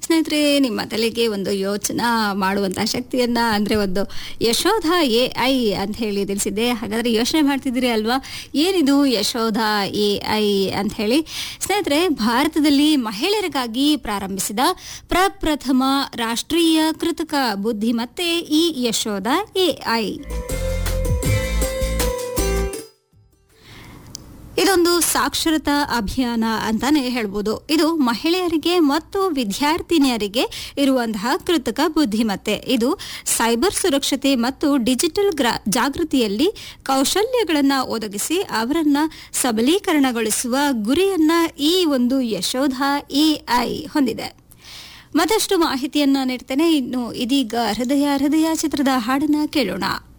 ಸ್ನೇಹಿತರೆ ನಿಮ್ಮ ತಲೆಗೆ ಒಂದು ಯೋಚನಾ ಮಾಡುವಂತಹ ಶಕ್ತಿಯನ್ನ ಅಂದ್ರೆ ಒಂದು ಯಶೋಧ ಎ ಐ ಅಂತ ಹೇಳಿ ತಿಳಿಸಿದ್ದೆ ಹಾಗಾದ್ರೆ ಯೋಚನೆ ಮಾಡ್ತಿದ್ದೀರಿ ಅಲ್ವಾ ಏನಿದು ಯಶೋಧ ಎ ಐ ಅಂತ ಹೇಳಿ ಸ್ನೇಹಿತರೆ ಭಾರತದಲ್ಲಿ ಮಹಿಳೆಯರಿಗಾಗಿ ಪ್ರಾರಂಭಿಸಿದ ಪ್ರಪ್ರಥಮ ರಾಷ್ಟ್ರೀಯ ಕೃತಕ ಬುದ್ಧಿಮತ್ತೆ ಈ ಯಶೋಧ ಎ ಐ ಇದೊಂದು ಸಾಕ್ಷರತಾ ಅಭಿಯಾನ ಅಂತಾನೆ ಹೇಳ್ಬೋದು ಇದು ಮಹಿಳೆಯರಿಗೆ ಮತ್ತು ವಿದ್ಯಾರ್ಥಿನಿಯರಿಗೆ ಇರುವಂತಹ ಕೃತಕ ಬುದ್ಧಿಮತ್ತೆ ಇದು ಸೈಬರ್ ಸುರಕ್ಷತೆ ಮತ್ತು ಡಿಜಿಟಲ್ ಗ್ರಾ ಜಾಗೃತಿಯಲ್ಲಿ ಕೌಶಲ್ಯಗಳನ್ನು ಒದಗಿಸಿ ಅವರನ್ನ ಸಬಲೀಕರಣಗೊಳಿಸುವ ಗುರಿಯನ್ನ ಈ ಒಂದು ಯಶೋಧ ಎಐ ಹೊಂದಿದೆ ಮತ್ತಷ್ಟು ಮಾಹಿತಿಯನ್ನ ನೀಡ್ತೇನೆ ಇನ್ನು ಇದೀಗ ಹೃದಯ ಹೃದಯ ಚಿತ್ರದ ಹಾಡನ್ನ ಕೇಳೋಣ